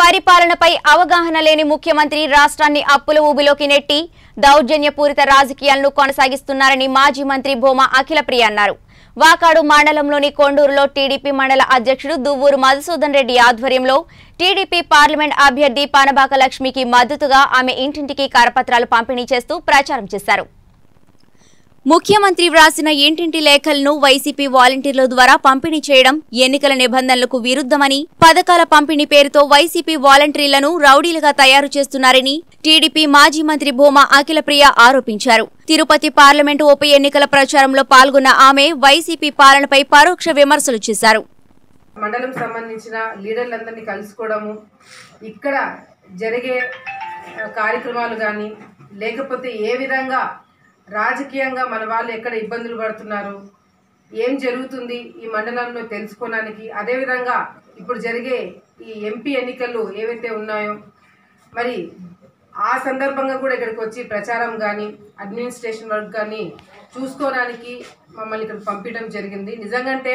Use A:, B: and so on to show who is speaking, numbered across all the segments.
A: పరిపాలనపై అవగాహన లేని ముఖ్యమంత్రి రాష్ట్రాన్ని అప్పుల ఊబిలోకి నెట్టి దౌర్జన్యపూరిత రాజకీయాలను కొనసాగిస్తున్నారని మాజీ మంత్రి భూమా అఖిలప్రియ అన్నారు వాకాడు మండలంలోని కొండూరులో టీడీపీ మండల అధ్యక్షుడు దువ్వూరు మధుసూదన్ రెడ్డి ఆధ్వర్యంలో టీడీపీ పార్లమెంట్ అభ్యర్థి పానబాక లక్ష్మికి మద్దతుగా ఆమె ఇంటింటికి కరపత్రాలు పంపిణీ చేస్తూ ప్రచారం చేశారు ముఖ్యమంత్రి వ్రాసిన ఇంటింటి లేఖలను వైసీపీ వాలంటీర్ల ద్వారా పంపిణీ చేయడం ఎన్నికల నిబంధనలకు విరుద్ధమని పథకాల పంపిణీ పేరుతో వైసీపీ వాలంటీర్లను రౌడీలుగా తయారు చేస్తున్నారని టీడీపీ మాజీ మంత్రి భూమా అఖిలప్రియ ఆరోపించారు తిరుపతి పార్లమెంటు ఉప ఎన్నికల ప్రచారంలో పాల్గొన్న ఆమె వైసీపీ పాలనపై పరోక్ష విమర్శలు చేశారు
B: మండలం సంబంధించిన లీడర్లందరినీ కలుసుకోవడము ఇక్కడ జరిగే ఆ, కార్యక్రమాలు కానీ లేకపోతే ఏ విధంగా రాజకీయంగా మన వాళ్ళు ఎక్కడ ఇబ్బందులు పడుతున్నారు ఏం జరుగుతుంది ఈ మండలంలో తెలుసుకోవడానికి అదేవిధంగా ఇప్పుడు జరిగే ఈ ఎంపీ ఎన్నికలు ఏవైతే ఉన్నాయో మరి ఆ సందర్భంగా కూడా ఇక్కడికి వచ్చి ప్రచారం కానీ అడ్మినిస్ట్రేషన్ వర్క్ కానీ చూసుకోవడానికి మమ్మల్ని ఇక్కడ పంపించడం జరిగింది నిజంగంటే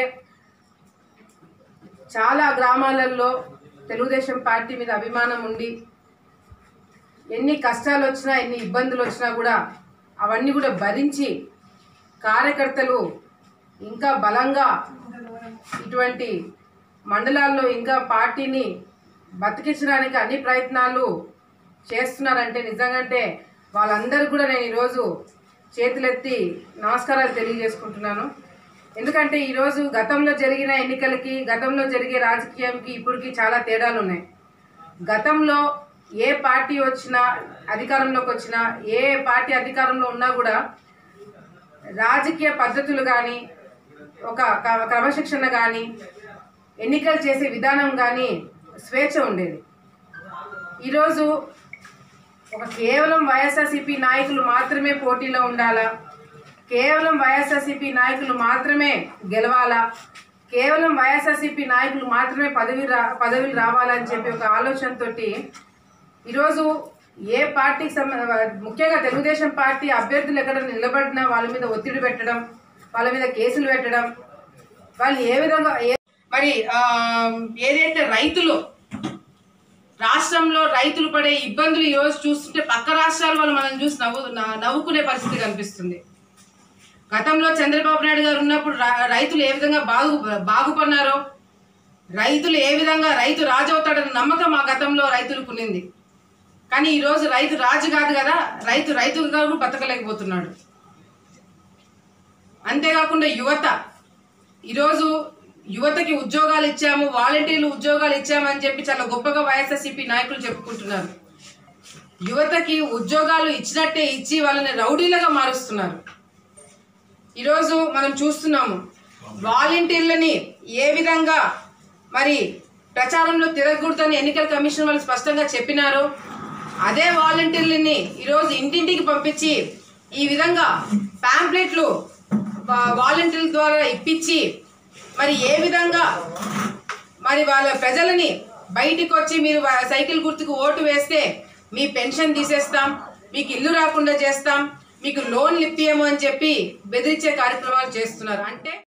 B: చాలా గ్రామాలలో తెలుగుదేశం పార్టీ మీద అభిమానం ఉండి ఎన్ని కష్టాలు వచ్చినా ఎన్ని ఇబ్బందులు వచ్చినా కూడా అవన్నీ కూడా భరించి కార్యకర్తలు ఇంకా బలంగా ఇటువంటి మండలాల్లో ఇంకా పార్టీని బతికించడానికి అన్ని ప్రయత్నాలు చేస్తున్నారంటే నిజంగంటే వాళ్ళందరూ కూడా నేను ఈరోజు చేతులెత్తి నమస్కారాలు తెలియజేసుకుంటున్నాను ఎందుకంటే ఈరోజు గతంలో జరిగిన ఎన్నికలకి గతంలో జరిగే రాజకీయంకి ఇప్పటికి చాలా తేడాలు ఉన్నాయి గతంలో ఏ పార్టీ వచ్చినా అధికారంలోకి వచ్చినా ఏ పార్టీ అధికారంలో ఉన్నా కూడా రాజకీయ పద్ధతులు కానీ ఒక క- క్రమశిక్షణ కానీ ఎన్నికలు చేసే విధానం కానీ స్వేచ్ఛ ఉండేది ఈరోజు ఒక కేవలం వైఎస్ఆర్సీపీ నాయకులు మాత్రమే పోటీలో ఉండాలా కేవలం వైఎస్ఆర్సీపీ నాయకులు మాత్రమే గెలవాలా కేవలం వైఎస్ఆర్సీపీ నాయకులు మాత్రమే పదవి రా పదవులు రావాలని చెప్పి ఒక ఆలోచనతోటి ఈరోజు ఏ పార్టీకి సంబ ముఖ్యంగా తెలుగుదేశం పార్టీ అభ్యర్థులు ఎక్కడ నిలబడినా వాళ్ళ మీద ఒత్తిడి పెట్టడం వాళ్ళ మీద కేసులు పెట్టడం వాళ్ళు ఏ విధంగా ఏ- మరి ఆ, ఏదైతే రైతులు రాష్ట్రంలో రైతులు పడే ఇబ్బందులు ఈ రోజు చూస్తుంటే పక్క రాష్ట్రాల వాళ్ళు మనం చూసి నవ్వు న- నవ్వుకునే పరిస్థితి కనిపిస్తుంది గతంలో చంద్రబాబు నాయుడు గారు ఉన్నప్పుడు రా- రైతులు ఏ విధంగా బాగు బాగుపడినారో రైతులు ఏ విధంగా రైతు రాజు అవుతాడన్న నమ్మకం ఆ గతంలో రైతులకు ఉన్నింది కానీ ఈరోజు రైతు రాజు కాదు కదా రైతు రైతుగా కూడా బతకలేకపోతున్నాడు అంతేకాకుండా యువత ఈరోజు యువతకి ఉద్యోగాలు ఇచ్చాము వాలంటీర్లు ఉద్యోగాలు ఇచ్చామని చెప్పి చాలా గొప్పగా వైఎస్ఆర్సీపీ నాయకులు చెప్పుకుంటున్నారు యువతకి ఉద్యోగాలు ఇచ్చినట్టే ఇచ్చి వాళ్ళని రౌడీలుగా మారుస్తున్నారు ఈరోజు మనం చూస్తున్నాము వాలంటీర్లని ఏ విధంగా మరి ప్రచారంలో తిరగకూడదని ఎన్నికల కమిషన్ వాళ్ళు స్పష్టంగా చెప్పినారు అదే వాలంటీర్లని ఈరోజు ఇంటింటికి పంపించి ఈ విధంగా ప్యాంప్లెట్లు వా- వాలంటీర్ల ద్వారా ఇప్పించి మరి ఏ విధంగా మరి వాళ్ళ ప్రజలని బయటికి వచ్చి మీరు వా- సైకిల్ గుర్తుకు ఓటు వేస్తే మీ పెన్షన్ తీసేస్తాం మీకు ఇల్లు రాకుండా చేస్తాం మీకు లోన్లు ఇప్పియము అని చెప్పి బెదిరించే కార్యక్రమాలు చేస్తున్నారు అంటే